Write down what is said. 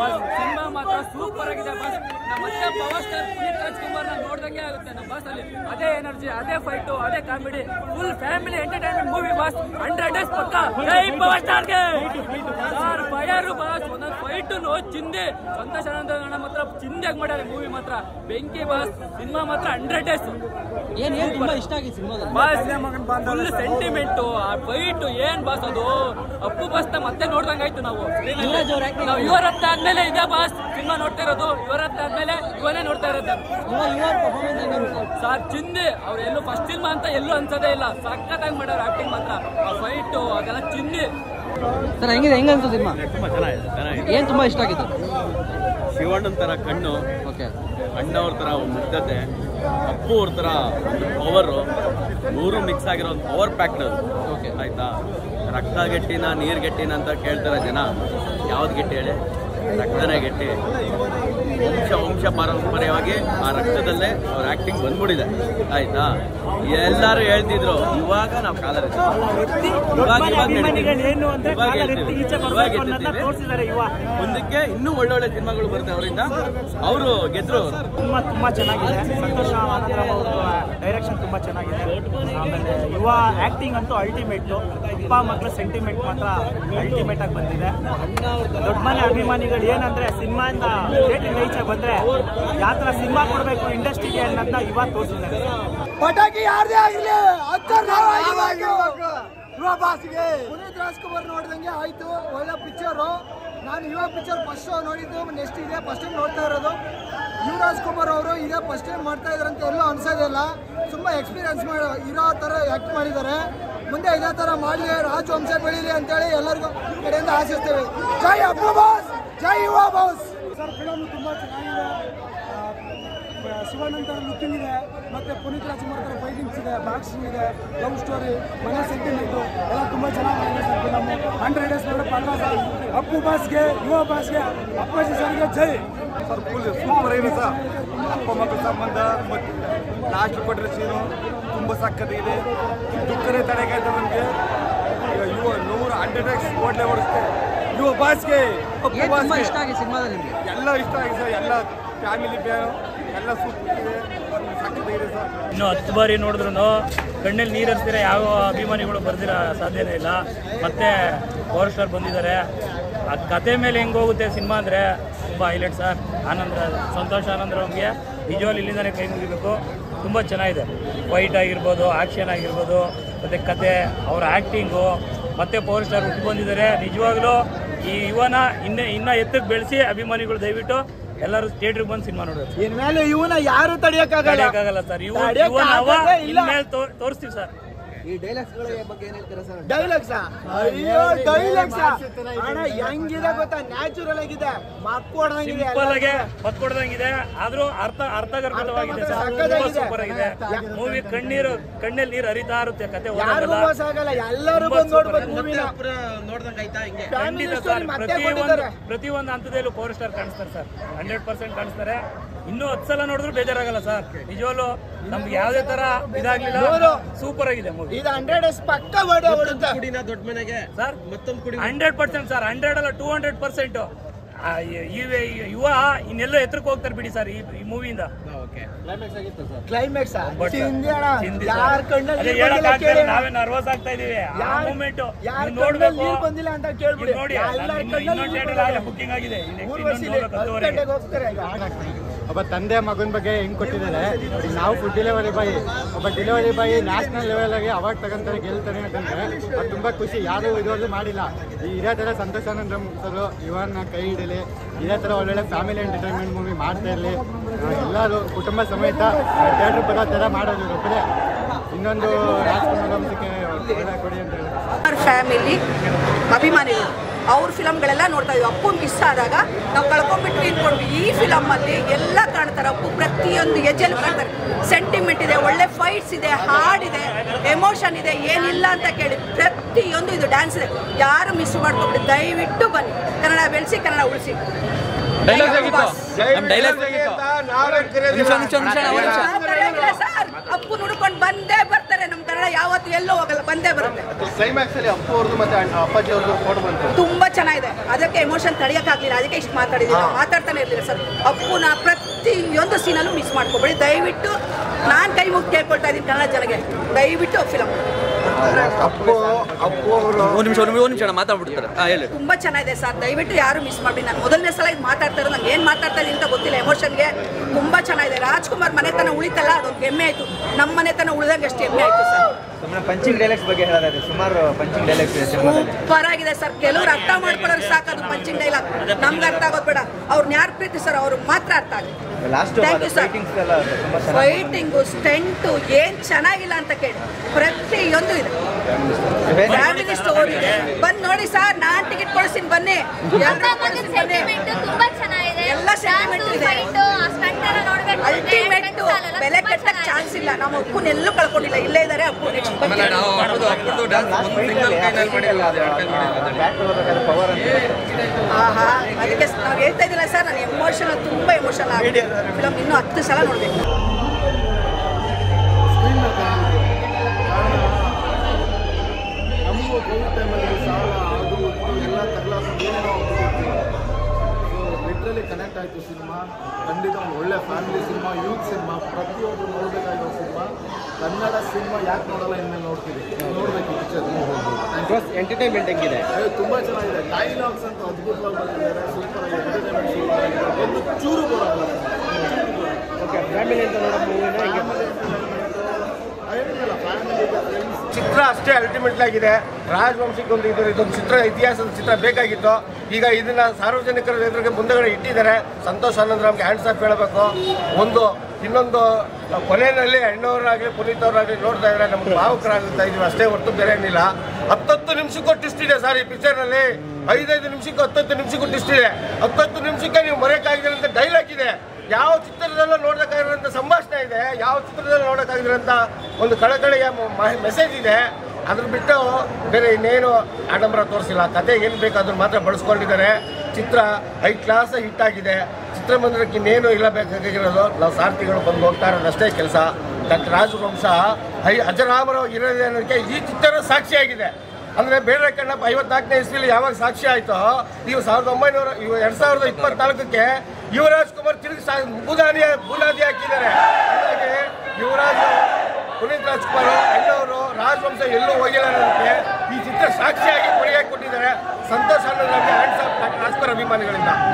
Bus cinema ಮಾತ್ರ super ಆಗಿದೆ ಬಸ್ ನಮ್ಮ ಮತ್ತೆ ಪವರ್ ಸ್ಟಾರ್ ಪುನೀತ್ ರಾಜ್ಕುಮಾರ್ ನಾವು ನೋಡ್ದಂಗೆ ಆಗುತ್ತೆ ನಮ್ಮ ಬಸ್ ಅಲ್ಲಿ ಅದೇ ಎನರ್ಜಿ ಅದೇ ಫೈಟು ಅದೇ comedy full family entertainment movie ಬಸ್ ಹಂಡ್ರೆಡ್ ಡೇಸ್ ಪಕ್ಕ ಜೈ ಪವರ್ ಸ್ಟಾರ್ಗೆ ಸರ್ ಫೈರ್ ಬಸ್ ಒಂದೊಂದು ಫೈಟು ಚಿಂದೆ ಸಂತೋಷ ಆನಂದ ಮಾತ್ರ ಚಿಂದೆಗೆ ಮಾಡ್ಯಾರ ಮೂವಿ ಮಾತ್ರ ಬೆಂಕಿ ಬಸ್ ಸಿನಿಮಾ ಮಾತ್ರ ಹಂಡ್ರೆಡ್ ಡೇಸ್ ಏನ್ ಏನ್ ತುಂಬಾ ಇಷ್ಟ ಆಗಿತ್ತು ಸಿನಿಮಾದಲ್ಲಿ ಬಸ್ ಫುಲ್ ಸೆಂಟಿಮೆಂಟು ಆ ಫೈಟು ಏನ್ ಬಸ್ ಅದು ಅಪ್ಪು ಬಸ್ ಮತ್ತೆ ನೋಡ್ದಂಗಾಯ್ತು ನಾವು ಯುವರಾಜ್ ಅವ್ರ acting ನಾವು ಇವರ ಹತ್ತ ಆದ್ಮೇಲೆ ಇದೆ ಬಸ್ ಸಿನಿಮಾ ನೋಡ್ತಾ ಇರೋದು ಇವರ ಹತ್ತ ಆದ್ಮೇಲೆ ಇವನೇ ನೋಡ್ತಾ ಇರೋದು ಯುವ ಯುವ ಪರ್ಫಾರ್ಮೆನ್ಸ್ ಹೆಂಗ್ ಅನ್ಸುತ್ತೆ? ಸರ್ ಚಿಂದಿ ಅವ್ರು ಎಲ್ಲೂ ಫಸ್ಟ್ ಸಿನಿಮಾ ಅಂತ ಎಲ್ಲೂ ಅನ್ಸೋದೇ ಇಲ್ಲ ಸಖತ್ತಾಗಿ ಮಾಡ್ಯಾರ ಆಕ್ಟಿಂಗ್ ಮಾತ್ರ ಆ ಫೈಟು ಅದೆಲ್ಲ ಚಿಂದಿ ಸರ್ ಹೆಂಗಿದೆ ಹೆಂಗ ಅನ್ಸುತ್ತೆ ಸಿನಿಮಾ ತುಂಬಾ ಚೆನ್ನಾಗಿದೆ ಚೆನ್ನಾಗಿದೆ ಏನ್ ತುಂಬಾ ಇಷ್ಟ ಆಗಿತ್ತು ಶಿವಣ್ಣನ ತರ ಕಣ್ಣು ಓಕೆ ಅಣ್ಣವ್ರ ತರ ಒಂದು ಮುಗ್ಧತೆ ಅಪ್ಪು ಅವ್ರ ತರ ಒಂದು ಪವರು ಮೂರು ಮಿಕ್ಸ್ ಆಗಿರೋ ಒಂದು ಪವರ್ ಪ್ಯಾಕ್ಡ್ ಅದು ಓಕೆ ಆಯ್ತಾ ರಕ್ತ ಗಟ್ಟಿನ ನೀರು ಗಟ್ಟಿನ ಅಂತ ಕೇಳ್ತಾರೆ ಜನ ಯಾವ್ದು ಗಟ್ಟಿ ಹೇಳಿ ರಕ್ತನೇ ಗಟ್ಟಿ ವಂಶ ವಂಶ ಪಾರಂಪರ್ಯವಾಗಿ ಆ ರಕ್ತದಲ್ಲೇ ಅವ್ರ ಆಕ್ಟಿಂಗ್ ಬಂದ್ಬಿಟ್ಟಿದೆ ಆಯ್ತಾ ಎಲ್ಲರೂ ಹೇಳ್ತಿದ್ರು ಇವಾಗ ನಾವು ಕಾಲರ್ ಇವಾಗ ಇವಾಗ ನಡೀತೀವಿ. ಇವಾಗ ಹೇಳ್ತೀವಿ. ಇವಾಗ ಎತ್ತಿದ್ದೀವಿ. ಮುಂದಕ್ಕೆ ಇನ್ನೂ ಒಳ್ಳೊಳ್ಳೆ ಸಿನಿಮಾಗಳು ಬರುತ್ತೆ ಅವರಿಂದ ಅವರು ಗೆದ್ರು ಅವ್ರು. ತುಂಬ ತುಂಬ ಚೆನ್ನಾಗಿದೆ ಸಂತೋಷ ಆನಂದರಾಮ್ ಅವ್ರದ್ದು ಡೈರೆಕ್ಷನ್ ತುಂಬ ಚೆನ್ನಾಗಿದೆ ಆಮೇಲೆ ಯುವ ಆ್ಯಕ್ಟಿಂಗ್ ಅಂತೂ ಅಲ್ಟಿಮೇಟು ಅಪ್ಪ ಮಕ್ಕಳ ಸೆಂಟಿಮೆಂಟ್ ಮಾತ್ರ ಅಲ್ಟಿಮೇಟ್ ಆಗಿ ಬಂದಿದೆ ದೊಡ್ಡ ಮನೆ ಅಭಿಮಾನಿಗಳು ಏನಂದ್ರೆ ಸಿನಿಮಾಯಿಂದ ಥಿಯೇಟ್ರಿಗೆ ಈಚೆ ಬಂದ್ರೆ ಯಾವ ಥರ ಸಿನಿಮಾ ಕೊಡಬೇಕು ಇಂಡಸ್ಟ್ರಿಗೆ ಅನ್ನೋದನ್ನ ಇವಾಗ ತೋರಿಸಿದ್ದಾರೆ ಪಟಾಕಿ ಯಾರದೇ ಆಗಿರ್ಲಿ ಅಕ್ಕರ್ ಯುವ ಬಾಸ್ಗೆ ಪುನೀತ್ ರಾಜ್ಕುಮಾರ್ ನೋಡ್ದಂಗೆ ಆಯ್ತು ಒಳ್ಳೆ ಪಿಕ್ಚರು ನಾನು ಯುವ ಪಿಕ್ಚರ್ ಫಸ್ಟ್ ಶೋ ನೋಡಿದ್ದು ನೆಕ್ಸ್ಟ್ ಇದೆ ಫಸ್ಟ್ ಟೈಮ್ ನೋಡ್ತಾ ಇರೋದು ಯುವ ರಾಜ್ಕುಮಾರ್ ಅವರು ಇದೇ ಫಸ್ಟ್ ಟೈಮ್ ಮಾಡ್ತಾ ಇದಾರೆ ಅಂತ ಎಲ್ಲೂ ಅನ್ಸೋದಿಲ್ಲ ತುಂಬ ಎಕ್ಸ್ಪೀರಿಯನ್ಸ್ ಮಾಡಿ ಇರೋ ಥರ ಆ್ಯಕ್ಟ್ ಮಾಡಿದ್ದಾರೆ ಮುಂದೆ ಇದೇ ಥರ ಮಾಡಲಿ ರಾಜವಂಶ ಬೆಳೀಲಿ ಅಂತೇಳಿ ಎಲ್ಲರಿಗೂ ಕಡೆಯಿಂದ ಆಶಿಸ್ತೇವೆ ಜೈ ಅಪ್ಪು ಬಾಸ್ ಜೈ ಯುವ ಬಾಸ್ ಸರ್ ಫಿಲಮ್ ತುಂಬ ಚೆನ್ನಾಗಿದೆ ಶಿವಾನಂದ ಲುಕಿಂಗ್ ಇದೆ ಮತ್ತೆ ಪುನೀತ್ ರಾಜ್ಕುಮಾರ್ ಥರ ಫೈಟಿಂಗ್ಸ್ ಇದೆ ಬಾಕ್ಸಿಂಗ್ ಇದೆ ಲವ್ ಸ್ಟೋರಿ ಮನೆ ಸೆಂಟಿಮೆಂಟು ಎಲ್ಲ ತುಂಬ ಚೆನ್ನಾಗಿದೆ ಸರ್ ಫಿಲಮ್ ಹಂಡ್ರೆಡ್ ಡೇಸ್ ಮೇಲೆ ಪಕ್ಕ ಸರ್ ಅಪ್ಪು ಬಾಸ್ಗೆ ಯುವ ಬಾಸ್ಗೆ ಅಪ್ಪಾಜಿ ಸರ್ಗೆ ಜೈ ಸರ್ ಫುಲ್ ಸೂಪರ್ ಇದೆ ಸರ್ ಅಪ್ಪ ಮಕ್ಕಳ ಸಂಬಂಧ ಮತ್ತು ಲಾಸ್ಟ್ ಕೊಟ್ಟರೆ ಸೀನು ತುಂಬ ಸಕ್ಕತ್ತಾಗಿದೆ ದುಃಖನೇ ತಡೆಗಾಯ್ತು ನಮಗೆ ಈಗ ಯುವ ನೂರು ಹಂಡ್ರೆಡ್ ಎಕ್ಸ್ ಓಟ್ಲೆ ಓಡಿಸ್ತೆ ಯುವ ಬಾಸ್ಗೆ ಅಪ್ಪು ಏನ್ ತುಂಬಾ ಬಾಸ್ಗೆ ಇಷ್ಟ ಆಗಿದೆ ಸಿನಿಮಾದಲ್ಲಿ ನಿಮ್ಗೆ ಎಲ್ಲ ಇಷ್ಟ ಆಗಿದೆ ಸರ್ ಎಲ್ಲ ಫ್ಯಾಮಿಲಿ ಎಲ್ಲ ಸೂಪರ್ ಇದೆ ಸಕ್ಕತ್ತಾಗಿದೆ ಸರ್ ಇನ್ನು ಹತ್ತು ಬಾರಿ ನೋಡಿದ್ರು ಕಣ್ಣಲ್ಲಿ ನೀರು ಹರಿಸ್ತೀರ ಯಾವ ಅಭಿಮಾನಿಗಳು ಬರ್ದಿರೋ ಸಾಧ್ಯನೇ ಇಲ್ಲ ಮತ್ತೆ ಪವರ್ ಸ್ಟಾರ್ ಬಂದಿದ್ದಾರೆ ಆ ಕತೆ ಮೇಲೆ ಹೆಂಗೆ ಹೋಗುತ್ತೆ ಸಿನಿಮಾ ಅಂದರೆ ತುಂಬ ಹೈಲೈಟ್ ಸರ್ ಆನಂದ ಸಂತೋಷ್ ಆನಂದರವ್ರಿಗೆ ನಿಜವಾಗ್ಲೂ ಇಲ್ಲಿಂದನೇ ಕೈ ಮುಗಿಬೇಕು ತುಂಬ ಚೆನ್ನಾಗಿದೆ ಫೈಟ್ ಆಗಿರ್ಬೋದು ಆ್ಯಕ್ಷನ್ ಆಗಿರ್ಬೋದು ಮತ್ತು ಕತೆ ಅವರ ಆ್ಯಕ್ಟಿಂಗು ಮತ್ತೆ ಪವರ್ ಸ್ಟಾರ್ ಹುಟ್ಟು ಬಂದಿದ್ದಾರೆ ನಿಜವಾಗ್ಲೂ ಈ ಯುವನ ಇನ್ನೇ ಇನ್ನೂ ಎತ್ತಕ್ಕೆ ಬೆಳೆಸಿ ಅಭಿಮಾನಿಗಳು ದಯವಿಟ್ಟು ಎಲ್ಲರೂ ಥಿಯೇಟ್ರಿಗೆ ಬಂದು ಸಿನಿಮಾ ನೋಡಬೇಕು ಇನ್ಮೇಲೆ ಇವನ ಯಾರು ತಡೆಯಕ್ಕಾಗಲ್ಲ ತಡೆಯಕ್ಕಾಗಲ್ಲ ಸರ್ ಇವ ತಡೆಯಕ್ಕೆ ಇವ ನಾವ ಆಗೋದೇ ಇಲ್ಲ. ಇನ್ಮೇಲೆ ತೋ- ತೋರಿಸ್ತೀವಿ ಸರ್ ಈ ಡೈಲಾಗ್ಸ್ಗಳ ಬಗ್ಗೆ ಏನ್ ಹೇಳ್ತೀರಾ ಸರ್ ಡೈಲಾಗ್ಸ್ ಅಯ್ಯೋ ಡೈಲಾಗ್ಸ್ ಅಣ್ಣ ಹೆಂಗಿದೆ ಗೊತ್ತಾ ನ್ಯಾಚುರಲ್ ಆಗಿದೆ ಮಕ್ಕೊಡ್ದಂಗಿದೆ ಸಿಂಪಲ್ ಆಗಿ ಮತ್ ಕೊಡ್ದಂಗಿದೆ ಆದ್ರೂ ಅರ್ಥ ಅರ್ಥಗರ್ಭಿತವಾಗಿದೆ ಸರ್ ತುಂಬಾ ಸಕ್ಕತ್ತಾಗಿದೆ. ಸೂಪರ್ ಆಗಿದೆ ಮೂವಿ ಕಣ್ಣೀರು ಕಣ್ಣಲ್ಲಿ ನೀರು ಹರಿತಾ ಇರುತ್ತೆ ಕತೆ ಯಾರು ಓದಾಗಲ್ಲ ಮೋಸ ಆಗಲ್ಲ ಎಲ್ಲರೂ ತುಂಬಾ ಬಂದು ನೋಡ್ಬೇಕು super. ಮೂವಿನ ಖಂಡಿತ ಫ್ಯಾಮಿಲಿ ಸರ್ ಸ್ಟೋರಿ ಮತ್ತೆ ಪ್ರತಿಯೊಂದು ಕೊಟ್ಟಿದ್ದಾರೆ ಪ್ರತಿಯೊಂದು ಹಂತದಲ್ಲೂ ಪವರ್ ಸ್ಟಾರ್ ಕಾಣಿಸ್ತಾರೆ ಸರ್ ಹಂಡ್ರೆಡ್ ಪರ್ಸೆಂಟ್ ಕಾಣಿಸ್ತಾರೆ ಇನ್ನೂ ಹತ್ತು ಸಲ ನೋಡಿದ್ರು ಬೇಜಾರಾಗಲ್ಲ ಸರ್ ನಿಜವಾಗ್ಲು ನಮ್ಗೆ ಯಾವ್ದೇ ತರ ಇದಾಗ್ಲಿಲ್ಲ ನೂರು. ಸೂಪರ್ ಆಗಿದೆ ಮೂವಿ ಇದು ಹಂಡ್ರೆಡ್ ಎಸ್ ಪಕ್ಕ ಮಾಡಿ ಹೊಡುತ್ತೆ sir hundred percent sir hundred ಅಲ್ಲ ಟೂ ಹಂಡ್ರೆಡ್ ಪರ್ಸೆಂಟ್ ಯುವ ಇನ್ನೆಲ್ಲೋ ಎತ್ತರಕ್ಕೆ ಹೋಗ್ತಾರೆ ಬಿಡಿ ಸರ್ ಈ ಮೂವಿಯಿಂದ ಕ್ಲೈಮ್ಯಾಕ್ಸ್ ಬಟ್ ಹಿಂದಿ ಅಣ್ಣ ಹಿಂದಿ ಯಾರ ಸರ್. ಕಣ್ಣಲ್ಲಿ ಅದೇ ನೀರ್ ಹೇಳಕ್ ಬಂದಿಲ್ಲ ಆಗ್ತಾ ಇಲ್ಲ, ಕೇಳಿ ನಾವೇ ನರ್ವಸ್ ಆಗ್ತಾ ಇದೀವಿ ಆ ಯಾರ್- ಮೂಮೆಂಟ್ ಯಾರ್ ನೋಡ್ಬೇಕು ಕಣ್ಣಲ್ಲಿ ನೀರ್ ಬಂದಿಲ್ಲ ಅಂತ ಕೇಳ್ಬಿಡಿ ಈಗ ನೋಡಿ ಎಲ್ಲರ ನಾನು ಇನ್ನು- ಕಣ್ಣಲ್ಲಿ ಇನ್ನೊಂದು ನೀರ್ ಥಿಯೇಟರ್ ಬಂದಿಲ್ಲ. ಬುಕ್ಕಿಂಗ್ ಆಗಿದೆ ಇನ್ನು ಮೂರು ಇನ್ನೊಂದು ವರ್ಷ ಇದೆ ನೋಡ್ಬೇಕು ಹತ್ತು ಹತ್ತುವರೆಗೆ ಗಂಟೆಗೆ ಹೋಗ್ತಾರೆ ಈಗ ಒಬ್ಬ ತಂದೆ ಮಗನ ಬಗ್ಗೆ ಹೆಂಗ್ ಕೊಟ್ಟಿದ್ದಾರೆ ಈಗ ನಾವು ಫುಡ್ ಡೆಲಿವರಿ ಬಾಯ್ ಒಬ್ಬ ಡೆಲಿವರಿ ಬಾಯ್ ನ್ಯಾಷನಲ್ ಲೆವೆಲ್ ಆಗಿ ಅವಾರ್ಡ್ ತಗೊಂತಾರೆ ಗೆಲ್ತಾರೆ ಅಂತಂದ್ರೆ ಅದು ತುಂಬಾ ಖುಷಿ ಯಾರು ಇದುವರೆಗೂ ಮಾಡಿಲ್ಲ ಈ ಇದೇ ತರ ಸಂತೋಷಾನಂದ ಸರ್ ಇವನ್ನ ಕೈ ಹಿಡಲಿ ಇದೇ ತರ ಒಳ್ಳೊಳ್ಳೆ ಫ್ಯಾಮಿಲಿ ಎಂಟರ್ಟೈನ್ಮೆಂಟ್ ಮೂವಿ ಮಾಡ್ತಾ ಇರಲಿ ಎಲ್ಲರೂ ಕುಟುಂಬ ಸಮೇತ ಥಿಯೇಟ್ರ್ ಬರೋ ಥರ ಮಾಡೋದು ಒಬ್ಬರೇ ಇನ್ನೊಂದು ರಾಜ್ಕುಮಾರ್ ವಂಶಕ್ಕೆ ಒಳ್ಳೆ ಕೊಡಿ ಅಂತ ಹೇಳಿ ಅವ್ರ ಫ್ಯಾಮಿಲಿ ಅಭಿಮಾನಿಗಳು ಅವ್ರ ಫಿಲಮ್ಗಳೆಲ್ಲ ನೋಡ್ತಾ ಇದ್ವಿ ಅಪ್ಪು ಮಿಸ್ ಆದಾಗ ನಾವು ಕಳ್ಕೊಂಡ್ಬಿಟ್ವಿ ಅಂದ್ಕೊಂಡ್ವಿ ಈ ಫಿಲಮಲ್ಲಿ ಎಲ್ಲ ಕಾಣ್ತಾರೆ ಅಪ್ಪು ಪ್ರತಿಯೊಂದು ಹೆಜ್ಜೆಲು ಕಾಣ್ತಾರೆ ಸೆಂಟಿಮೆಂಟ್ ಇದೆ ಒಳ್ಳೆ ಫೈಟ್ಸ್ ಇದೆ ಹಾಡಿದೆ ಎಮೋಷನ್ ಇದೆ ಏನಿಲ್ಲ ಅಂತ ಕೇಳಿ ಪ್ರತಿಯೊಂದು ಇದು ಡ್ಯಾನ್ಸ್ ಇದೆ ಯಾರು ಮಿಸ್ ಮಾಡ್ಕೊಬಿಡಿ ದಯವಿಟ್ಟು ಬನ್ನಿ ಕನ್ನಡ ಬೆಳೆಸಿ ಕನ್ನಡ ಉಳಿಸಿ ನಿಮಿಷ ನಿಮಿಷ ನಿಮಿಷ ಒಂದ್ ನಿಮಿಷ ಸರ್ ಅಪ್ಪು ನೋಡ್ಕೊಂಡು ಬಂದೇ ಬರ್ತಾರೆ ನಮ್ಮ ಕನ್ನಡ ಯಾವತ್ತು ಎಲ್ಲೂ ಹೋಗಲ್ಲ ಬಂದೇ ಬರುತ್ತೆ ಕ್ಲೈಮ್ಯಾಕ್ಸ್ ಅಲ್ಲಿ ಅಪ್ಪು ಅವ್ರದ್ದು ಮತ್ತೆ ಅಪ್ಪಾಜಿ ಅವ್ರದ್ದು ಫೋಟೋ ಬಂತು ತುಂಬಾ ಚೆನ್ನಾಗಿದೆ ಅದಕ್ಕೆ ಎಮೋಷನ್ ತಡೆಯಕ್ಕಾಗ್ಲಿಲ್ಲ ಅದಕ್ಕೆ ಇಷ್ಟು ಮಾತಾಡಿದ್ದೀನಿ ನಾವು ಮಾತಾಡ್ತಾನೆ ಇರಲಿಲ್ಲ ಸರ್ ಅಪ್ಪುನ ಪ್ರತಿಯೊಂದು ಸೀನಲ್ಲೂ ಮಿಸ್ ಮಾಡ್ಕೋಬೇಡಿ ದಯವಿಟ್ಟು ನಾನು ಕೈ ಮುಗಿ ಕೇಳ್ಕೊಳ್ತಾ ಇದ್ದೀನಿ ಕನ್ನಡ ಜನಗೆ ದಯವಿಟ್ಟು ಫಿಲಮ್ ಅಪ್ಪು ಅಪ್ಪು ಅವರು ಒಂದು ನಿಮಿಷ ಒಂದು ನಿಮಿಷ ಮಾತಾಡ್ಬಿಡ್ತಾರೆ ಹಾಂ ಹೇಳಿ ತುಂಬಾ ಚೆನ್ನಾಗಿದೆ ಸರ್ ದಯವಿಟ್ಟು ಯಾರು ಮಿಸ್ ಮಾಡಿ ನಾನು ಮೊದಲನೇ ಸಲ ಇದು ಮಾತಾಡ್ತಾ ಇರೋದು ನಂಗೆ ಏನು ಮಾತಾಡ್ತಾ ಇದ್ದೀನಿ ಅಂತ ಗೊತ್ತಿಲ್ಲ ಎಮೋಷನ್ಗೆ ತುಂಬಾ ಚೆನ್ನಾಗಿದೆ ರಾಜ್ಕುಮಾರ್ ಮನೆತನ ಉಳಿತಲ್ಲ ಅದೊಂದು ಹೆಮ್ಮೆ ಆಯ್ತು ನಮ್ಮ ಮನೆತನ ಉಳಿದಂಗೆ ಅಷ್ಟು ಹೆಮ್ಮೆ ಆಯ್ತು ಸರ್ ಪಂಚಿಂಗ್ ಡೈಲಾಗ್ಸ್ ಬಗ್ಗೆ ಹೇಳೋದಾದ್ರೆ ಸುಮಾರು ಪಂಚಿಂಗ್ ಡೈಲಾಗ್ಸ್ ಇದೆ ಸಿನಿಮಾದಲ್ಲಿ ಸೂಪರ್ ಆಗಿದೆ ಸರ್ ಕೆಲವ್ರು ಅರ್ಥ ಮಾಡ್ಕೊಳ್ಳೋರು ಸಾಕು ಅದು ಪಂಚಿಂಗ್ ಡೈಲಾಗ್ ನಮ್ಗೆ ಅರ್ಥ ಆಗೋದು ಬೇಡ ಅವ್ರನ್ನ ಯಾರು ಪ್ರೀತಿ ಸರ್ ಅವ್ರಿಗೆ ಮಾತ್ರ ಅರ್ಥ ಆಗಿದೆ last Thank you, sir. Fightings ಎಲ್ಲ ತುಂಬ ಚೆನ್ನಾಗಿ ಫೈಟಿಂಗು ಸ್ಟೆಂಟು ಏನ್ ಚೆನ್ನಾಗಿಲ್ಲ ಅಂತ ಕೇಳಿ ಪ್ರತಿಯೊಂದು ಇದೆ ಫ್ಯಾಮಿಲಿ ಸ್ಟೋರಿ ಬಂದ್ ನೋಡಿ ಸರ್ ನಾನ್ ಟಿಕೆಟ್ ಕೊಡಿಸ್ತೀನಿ ಬನ್ನಿ ಎಲ್ರೂ ಕೊಡಿಸ್ತೀನಿ ಬನ್ನಿ ಸೆಂಟಿಮೆಂಟ್ ತುಂಬಾ ಚೆನ್ನಾಗಿದೆ ಎಲ್ಲ sentiment ಇದೆ. ಫೈಟ್ ಆ ಸ್ಟಂಟ್ ಎಲ್ಲ ನೋಡ್ಬೇಕು ಅಲ್ಟಿಮೇಟ್ ಬೆಲೆ ಕಟ್ಟಕ್ ಚಾನ್ಸ್ ಇಲ್ಲ ನಮ್ಮ ಅಪ್ಪನ ಎಲ್ಲೂ ಕಳ್ಕೊಂಡಿಲ್ಲ ಇಲ್ಲೇ ಇದಾರೆ ಅಪ್ಪು ನೆಕ್ಸ್ಟ್ ಪವರ್ ಆಹಾ ಅದಕ್ಕೆ ನಾವು ಹೇಳ್ತಾ ಇದ್ದಿಲ್ಲ ಸರ್ ನಾನು ಎಮೋಷನ್ ತುಂಬಾ ಎಮೋಷನ್ ಆಗಿದೆ ಫಿಲಮ್ ಇನ್ನೂ ಹತ್ತು ಸಲ ನೋಡ್ಬೇಕು ನಮಗೂ ಕೋವಿಡ್ ಟೈಮಲ್ಲಿ ಸಾಲ ಅದು ಇದು ಎಲ್ಲ ತಗಲಾಕೊಂಡು ಏನೋ ಲಿಟ್ರಲಿ ಕನೆಕ್ಟ್ ಆಯಿತು ಸಿನಿಮಾ ಖಂಡಿತ ಒಂದು ಒಳ್ಳೆ ಫ್ಯಾಮಿಲಿ ಸಿನಿಮಾ ಯೂತ್ ಸಿನಿಮಾ ಪ್ರತಿಯೊಬ್ಬರು ನೋಡಬೇಕಾಗಿರೋ ಸಿನಿಮಾ ಕನ್ನಡ ಸಿನಿಮಾ ಯಾಕೆ ನೋಡಲ್ಲ ಇನ್ಮೇಲೆ ನೋಡ್ತೀವಿ ನೋಡಬೇಕು ಪಿಕ್ಚರ್ ನೀವು ಹೋಗ್ಬೋದು ಎಂಟರ್ಟೈನ್ಮೆಂಟ್ ಹೆಂಗಿದೆ ಅಯ್ಯೋ, ತುಂಬಾ ಚೆನ್ನಾಗಿದೆ ಡೈಲಾಗ್ಸ್ ಅಂತ ಅದ್ಭುತವಾಗಿ ಬಂದಿದ್ದಾರೆ ಸೂಪರ್ ಆಗಿ ಎಂಟರ್ಟೈನ್ಮೆಂಟ್ ಸೂಪರ್ ಆಗಿದೆ ಒಂದು ಚೂರು ಬರೋಲ್ಲ ಫ್ಯಾಮಿಲಿ ಅಂತ ನೋಡೋ ಮೂವಿನ ಹಿಂಗೆ ಚಿತ್ರ ಅಷ್ಟೇ ಅಲ್ಟಿಮೇಟ್ ಆಗಿದೆ ರಾಜವಂಶಕ್ಕೆ ಒಂದು ಇದು ಇದೊಂದು ಚಿತ್ರ ಇತಿಹಾಸದ ಚಿತ್ರ ಬೇಕಾಗಿತ್ತು ಈಗ ಇದನ್ನ ಸಾರ್ವಜನಿಕರ ಎದುರಿಗೆ ಮುಂದೆಗಡೆ ಇಟ್ಟಿದ್ದಾರೆ ಸಂತೋಷ್ ಆನಂದರಾಮ್ಗೆ ಹ್ಯಾಂಡ್ಸ್ ಆಫ್ ಹೇಳಬೇಕು ಒಂದು ಇನ್ನೊಂದು ಕೊನೆಯಲ್ಲಿ ಹೆಣ್ಣವರಾಗಲಿ ಪುನೀತ್ ಅವರಾಗಲಿ ನೋಡ್ತಾ ಇದ್ರೆ ನಮ್ಗೆ ಭಾವುಕರಾಗುತ್ತಾ ಇದೀವಿ ಅಷ್ಟೇ ಹೊರತು ಬೇರೆ ಏನಿಲ್ಲ ಹತ್ತತ್ತು ನಿಮಿಷಕ್ಕೂ ಟ್ವಿಸ್ಟ್ ಇದೆ ಸರ್ ಈ ಪಿಕ್ಚರ್ನಲ್ಲಿ ಐದೈದು ನಿಮಿಷಕ್ಕೂ ಹತ್ತತ್ತು ನಿಮಿಷಕ್ಕೂ ಟ್ವಿಸ್ಟ್ ಇದೆ ಹತ್ತತ್ತು ನಿಮಿಷಕ್ಕೆ ನೀವು ಮರೆಯೋಕ್ಕಾಗಿದ್ರೆ ಅಂತ ಡೈಲಾಗ್ ಇದೆ ಯಾವ ಚಿತ್ರದಲ್ಲೂ ನೋಡೋಕ್ಕಾಗಿರೋಂಥ ಸಂಭಾಷಣೆ ಇದೆ ಯಾವ ಚಿತ್ರದಲ್ಲಿ ನೋಡೋಕ್ಕಾಗಿರೋಂಥ ಒಂದು ಕಳಕಳಿಯ ಮೆಸೇಜ್ ಇದೆ ಅದ್ರ ಬಿಟ್ಟು ಬೇರೆ ಇನ್ನೇನು ಆಡಂಬರ ತೋರಿಸಿಲ್ಲ ಕತೆ ಏನು ಬೇಕು ಅದನ್ನ ಮಾತ್ರ ಬಳಸ್ಕೊಂಡಿದ್ದಾರೆ ಚಿತ್ರ ಹೈ ಕ್ಲಾಸ್ ಹಿಟ್ ಆಗಿದೆ ಚಿತ್ರಮಂದಿರಕ್ಕೆ ಇನ್ನೇನು ಇಲ್ಲ ಬೇಕಾಗಿರೋದು ನಾವು ಸಾರ್ಥಿಗಳು ಬಂದು ಹೋಗ್ತಾ ಇರೋದು ಅಷ್ಟೇ ಕೆಲಸ ಡಾಕ್ಟರ್ ರಾಜವಂಶ ಹೈ ಅಜರಾಮರವಾಗಿ ಇರೋದೇ ಅನ್ನೋದಕ್ಕೆ ಈ ಚಿತ್ರ ಸಾಕ್ಷಿಯಾಗಿದೆ ಅಂದರೆ ಬೇರೆ ಕಣ್ಣಪ್ಪ ಐವತ್ನಾಲ್ಕನೇ ಇಸ್ವಿಲಿ ಯಾವಾಗ ಸಾಕ್ಷಿ ಆಯಿತೋ ನೀವು ಸಾವಿರದ ಒಂಬೈನೂರ ಇವು ಎರಡು ಸಾವಿರದ ಇಪ್ಪತ್ನಾಲ್ಕಕ್ಕೆ ಯುವರಾಜ್ ಕುಮಾರ್ ತಿರುಗಿ ಸಾ ಬುನಾದಿ ಬುನಾದಿ ಹಾಕಿದ್ದಾರೆ ಹಾಗಾಗಿ ಯುವರಾಜ್ ಪುನೀತ್ ರಾಜ್ಕುಮಾರ್ ಅಣ್ಣವರು ರಾಜವಂಶ ಎಲ್ಲೂ ಹೋಗಿಲ್ಲ ಅನ್ನೋದಕ್ಕೆ ಈ ಚಿತ್ರ ಸಾಕ್ಷಿಯಾಗಿ ಕೊಡುಗೆ ಕೊಟ್ಟಿದ್ದಾರೆ ಸಂತೋಷ್ ಅನ್ನೋದ್ರಲ್ಲಿ ಹ್ಯಾಂಡ್ಸ್ ಆಫ್ ರಾಜ್ಕುಮಾರ್ ಅಭಿಮಾನಿಗಳಿಂದ